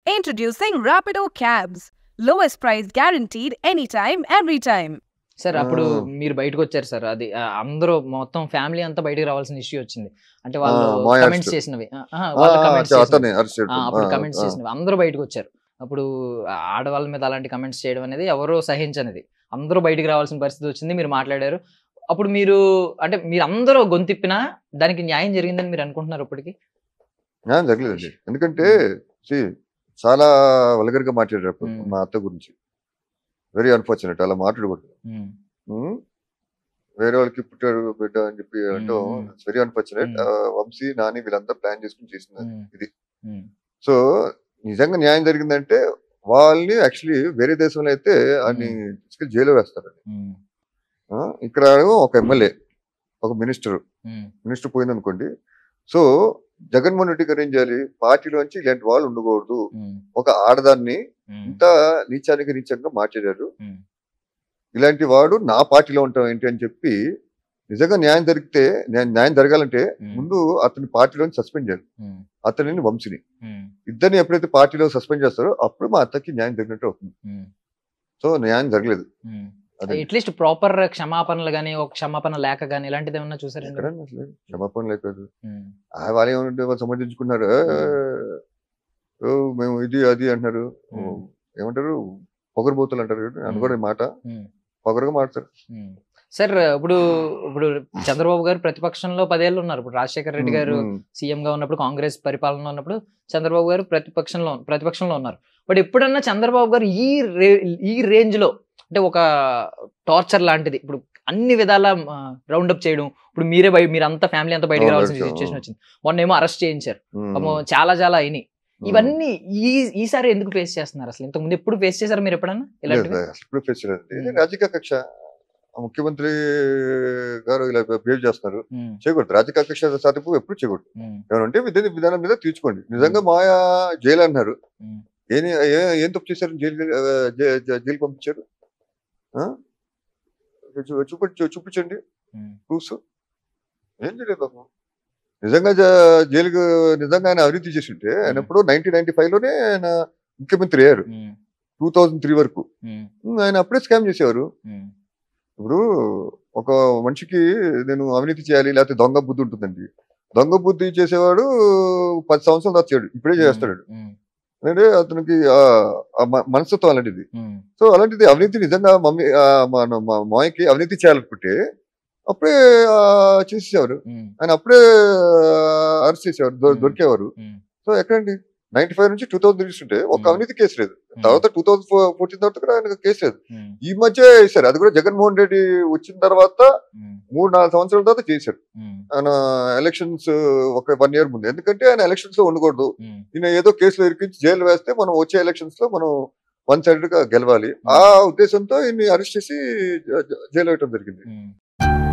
Introducing Rapido Cabs. Lowest price guaranteed anytime, every time. Sir అప్పుడు ఆ. మీరు బయటకు వచ్చారు సార్ అది ఆ, అందరూ మొత్తం ఫ్యామిలీ అంతా బయటకు రావాల్సిన ఇష్యూ వచ్చింది అంటే ఆ, వాళ్ళు మాయ కమెంట్స్ అరెస్ట్. చేసినవి ఆ, ఆ, వాళ్ళు ఆ, కమెంట్స్ అతనే చేసినవి. అరెస్ట్ చేయడం. ఆ, అప్పుడు ఆ, కమెంట్స్ ఆ. చేసినవి అందరూ బయటకు వచ్చారు అప్పుడు ఆ, ఆడవాళ్ళ మీద అలాంటి కమెంట్స్ చేయడం అనేది ఎవరో సహించనిది అందరూ బయటికి రావాల్సిన పరిస్థితి వచ్చింది మీరు మాట్లాడారు అప్పుడు మీరు అంటే మీరు అందరూ గొంతిప్పినా దానికి న్యాయం జరిగిందని మీరు అనుకుంటున్నారు ఇప్పటికి న్యాయం జరగలేదండి ఎందుకంటే see, చాలా వల్గర్ గా మాట్లాడారు అప్పుడు మ్మ్. మా అత్త గురించి వెరీ అన్ఫార్చునేట్ అలా మాట్లాడకూడదు ఉమ్, మ్మ్? వేరే వాళ్ళకి పుట్టాడు బిడ్డ అని చెప్పి అంటాం మ్మ్. వెరీ అన్ఫార్చునేట్ మ్మ్. వంశీ నాని వీళ్ళంతా ప్లాన్ చేసుకుని చేసింది ఉమ్, ఇది. ఉమ్, సో నిజంగా న్యాయం జరిగిందంటే వాళ్ళని యాక్చువల్లీ వేరే దేశంలో అయితే అన్ని తీసుకెళ్ళి జైల్లో వేస్తారు ఉమ్, ఆ, ఇక్కడ ఒక ఎమ్మెల్యే ఒక మినిస్టర్ ఉమ్, మినిస్టర్ పోయింది అనుకోండి సో జగన్మోహన్ రెడ్డి గారు ఏం చేయాలి పార్టీలోంచి ఇలాంటి వాళ్ళు ఉండకూడదు ఉమ్, ఒక ఆడదాన్ని ఉమ్, ఇంత నీచానికి నీచంగా మార్చేశారు ఉమ్, ఇలాంటి వాడు నా పార్టీలో ఉంటాం ఏంటి అని చెప్పి నిజంగా న్యాయం జరిగితే న్యాయం న్యాయం జరగాలంటే ఉమ్, ముందు అతని పార్టీలోంచి సస్పెండ్ చేయాలి ఉమ్, అతనిని వంశీని ఉమ్, ఇద్దరిని ఎప్పుడైతే పార్టీలో సస్పెండ్ చేస్తారో అప్పుడు మా అత్తకి న్యాయం జరిగినట్టు అవుతుంది ఉమ్, సో న్యాయం జరగలేదు ఉమ్. అదే అట్లీస్ట్ ప్రాపర్ క్షమాపణలు కానీ ఒక క్షమాపణ లేఖ కానీ ఇలాంటిది ఏమన్నా చూసారండి ఎక్కడన్నా అసలు క్షమాపణ లేకపోతే ఉమ్, ఆ వాళ్ళు ఏమంటే వాళ్ళు సమర్థించుకున్నారు "ఏ, ఓ, మేము ఇది అది అంటున్నారు ఓ, ఉమ్. ఏమంటారు పొగరబోతులు అంటారు చూడు. అని కూడా ఈ మాట ఉమ్. పొగరగా మాడతారు ఉమ్. సార్ ఇప్పుడు ఇప్పుడు చంద్రబాబు గారు ప్రతిపక్షంలో పదేళ్ళు ఉన్నారు ఇప్పుడు రాజశేఖర రెడ్డి గారు ఉమ్, సీఎం గా ఉన్నప్పుడు కాంగ్రెస్ పరిపాలన ఉన్నప్పుడు చంద్రబాబు గారు ప్రతిపక్షంలో ప్రతిపక్షంలో ఉన్నారు బట్ ఎప్పుడన్నా చంద్రబాబు గారు ఈ రే ఈ రేంజ్ లో అంటే ఒక టార్చర్ లాంటిది ఇప్పుడు అన్ని విధాల రౌండప్ చేయడం ఇప్పుడు మీరే బయ మీరంతా ఫ్యామిలీ అంతా బయటకు అవును, రావాల్సిన అవును. సిచ్యువేషన్ వచ్చింది మొన్న ఏమో అరెస్ట్ చేయించారు ఉమ్, పాపం చాలా చాలా అయినాయి ఉమ్. ఇవన్నీ ఈ ఈసారి ఎందుకు ఫేస్ చేస్తున్నారు అసలు ఇంతకు ముందు ఎప్పుడు ఫేస్ చేశారు మీరు ఎప్పుడన్నా లేదు, ఇలాంటివి లేదు, అసలు ఇప్పుడు ఫేస్ చేయలేదు. ఇది ఉమ్. రాజకీయ కక్ష ఆ ముఖ్యమంత్రి గారు ఇలా బిహేవ్ చేస్తున్నారు ఉమ్, చేయకూడదు రాజకీయ కక్ష సాధింపు ఎప్పుడు చేయకూడదు ఉమ్, ఏమంటే విధాన విధానం మీద తీర్చుకోండి నిజంగా మాయా జైలు అన్నారు ఉమ్, ఏం ఏ- ఏం తప్పు చేశారు జైలు జైలు పంపించారు ఆ? చూ- చూపించు చూపించండి ఉమ్, ప్రూఫ్స్ ఏం చేయలేదు పాపం నిజంగా జ- జైలుకు నిజంగా ఆయన అవినీతి చేసి ఉంటే ఆయన ఎప్పుడు నైన్టీన్ నైన్టీ ఫైవ్ లోనే ఆయన ముఖ్యమంత్రి అయ్యారు ఉమ్, టూ థౌజండ్ త్రీ వరకు ఉమ్, ఉమ్, ఆయన అప్పుడే స్కామ్ చేసేవారు ఉమ్, ఇప్పుడు ఒక మనిషికి నేను అవినీతి చేయాలి లేకపోతే దొంగ బుద్ధి ఉంటుందండి దొంగ బుద్ధి చేసేవాడు పది సంవత్సరాలు తర్వాత చేయడు ఇప్పుడే చేస్తాడు ఉమ్, అంటే అతనికి ఆ ఆ మ- మనస్తత్వం అలాంటిది ఉమ్, సో అలాంటిది అవినీతి నిజంగా మమ్మీ ఆ, మన మా మాయకి అవినీతి చేయాలనుకుంటే అప్పుడే ఆ, చేసేసేవారు ఉమ్, ఆయన అప్పుడే అరెస్ట్ చేసేవారు దొ- Hmm. దొరికేవారు ఉమ్, సో ఎక్కడండి నైన్టీ ఫైవ్ నుంచి టూ థౌసండ్ తీసుకుంటే ఒక Hmm. అవినీతి కేసు లేదు ఉమ్, తర్వాత టూ థౌసండ్ ఫోర్టీన్ తర్వాత కూడా ఆయన కేసు లేదు ఉమ్, ఈ మధ్య వేశారు అది కూడా జగన్మోహన్ రెడ్డి వచ్చిన తర్వాత ఉమ్, మూడు నాలుగు సంవత్సరాల తర్వాత చేశారు ఉమ్, ఆయన ఎలక్షన్స్ ఒక వన్ ఇయర్ ముందు ఎందుకంటే ఆయన ఎలక్షన్స్ లో ఉండకూడదు ఉమ్, ఈయన ఏదో కేసులో ఇరికించి జైలు వేస్తే మనం వచ్చే ఎలక్షన్స్ లో మనం వన్ సైడెడ్ గా గెలవాలి ఆ ఉద్దేశంతో ఈయన్ని అరెస్ట్ చేసి జ- జ- జైలు వేయటం జరిగింది ఉమ్.